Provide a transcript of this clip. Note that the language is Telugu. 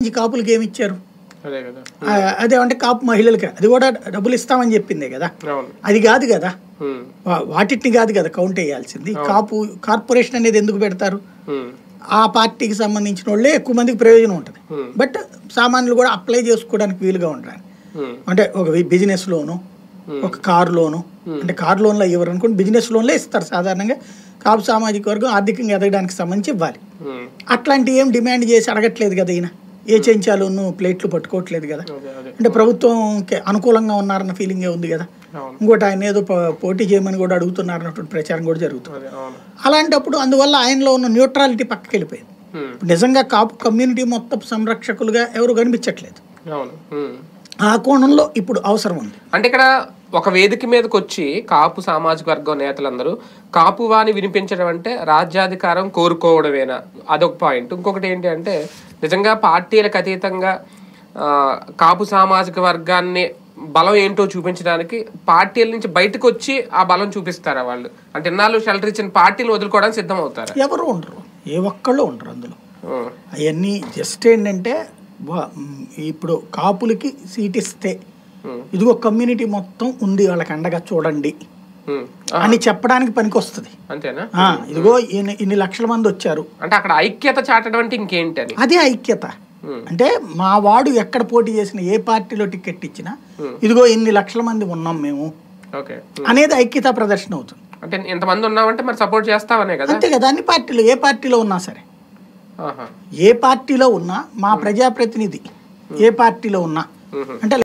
నుంచి కాపులకి ఏమి ఇచ్చారు అదే కదా ఆ, అదేమంటే కాపు మహిళలకి అది కూడా డబ్బులు ఇస్తామని చెప్పిందే కదా అవును అది కాదు కదా ఉమ్, వా- వాటిని కాదు కదా కౌంట్ వేయాల్సింది కాపు కార్పొరేషన్ అనేది ఎందుకు పెడతారు ఉమ్, ఆ పార్టీకి సంబంధించిన వాళ్ళే ఎక్కువ మందికి ప్రయోజనం ఉంటుంది Hmm. బట్ సామాన్యులు కూడా అప్లై చేసుకోవడానికి వీలుగా ఉంటారు ఉమ్, అంటే ఒక బిజినెస్ లోను ఒక కార్ లోను అంటే కార్ లోన్లో ఇవ్వరు అనుకోండి బిజినెస్ లోన్లే ఇస్తారు సాధారణంగా కాపు సామాజిక వర్గం ఆర్థికంగా ఎదగడానికి సంబంధించి ఇవ్వాలి ఉమ్, అట్లాంటి ఏం డిమాండ్ చేసి అడగట్లేదు కదా ఈయన ఏ చెంచాలును ప్లేట్లు పట్టుకోవట్లేదు కదా అదే అదే అంటే ప్రభుత్వంకి అనుకూలంగా ఉన్నారన్న ఫీలింగే ఉంది కదా అవును ఇంకోటి ఆయన ఏదో ప- పోటీ చేయమని కూడా అడుగుతున్నారు అన్నటువంటి ప్రచారం కూడా జరుగుతుంది అదే అవును అలాంటప్పుడు అందువల్ల ఆయనలో ఉన్న న్యూట్రాలిటీ పక్కకి వెళ్ళిపోయింది ఉమ్, ఇప్పుడు నిజంగా కాపు కమ్యూనిటీ మొత్తం సంరక్షకులుగా ఎవరు కనిపించట్లేదు అవును ఉమ్. ఆ కోణంలో ఇప్పుడు అవసరం ఉంది అంటే ఇక్కడ ఒక వేదిక మీదకి వచ్చి కాపు సామాజిక వర్గం నేతలందరూ కాపు వాణి వినిపించడం అంటే రాజ్యాధికారం కోరుకోవడమేనా అదొక పాయింట్ ఇంకొకటి ఏంటి అంటే నిజంగా పార్టీలకు అతీతంగా ఆ, కాపు సామాజిక వర్గాన్ని బలం ఏంటో చూపించడానికి పార్టీల నుంచి బయటకు వచ్చి ఆ బలం చూపిస్తారా వాళ్ళు అంటే ఇన్నాళ్ళు షెల్టర్ ఇచ్చిన పార్టీలు వదులుకోవడానికి సిద్ధం అవుతారా ఎవరు ఉండరు ఏ ఒక్కళ్ళు ఉండరు అందులో ఉమ్, అవన్నీ జస్ట్ ఏంటంటే వా- మ్, ఇప్పుడు కాపులకి సీట్ ఇస్తే ఉమ్, ఇదిగో కమ్యూనిటీ మొత్తం ఉంది వాళ్ళకి అండగా చూడండి ఉమ్. ఆ, అని చెప్పడానికి పనికొస్తుంది అంతేనా ఆ, ఇదిగో ఇన్ని ఇన్ని లక్షల మంది వచ్చారు అంటే అక్కడ ఐక్యత చాటడం అంటే ఇంకేంటి అని అదే ఐక్యత ఉమ్, అంటే మా వాడు ఎక్కడ పోటీ చేసిన ఏ పార్టీలో టికెట్ ఇచ్చినా ఇదిగో ఇన్ని లక్షల మంది ఉన్నాం మేము ఓకే అనేది ఐక్యత ప్రదర్శన అవుతుంది అంటే ఇంతమంది ఉన్నామంటే మరి సపోర్ట్ చేస్తావనే కదా అంతే కదా అన్ని పార్టీలు ఏ పార్టీలో ఉన్నా సరే ఆహా ఏ పార్టీలో ఉన్నా మా ప్రజాప్రతినిధి ఏ పార్టీలో ఉన్నా మ్మ్. అంటే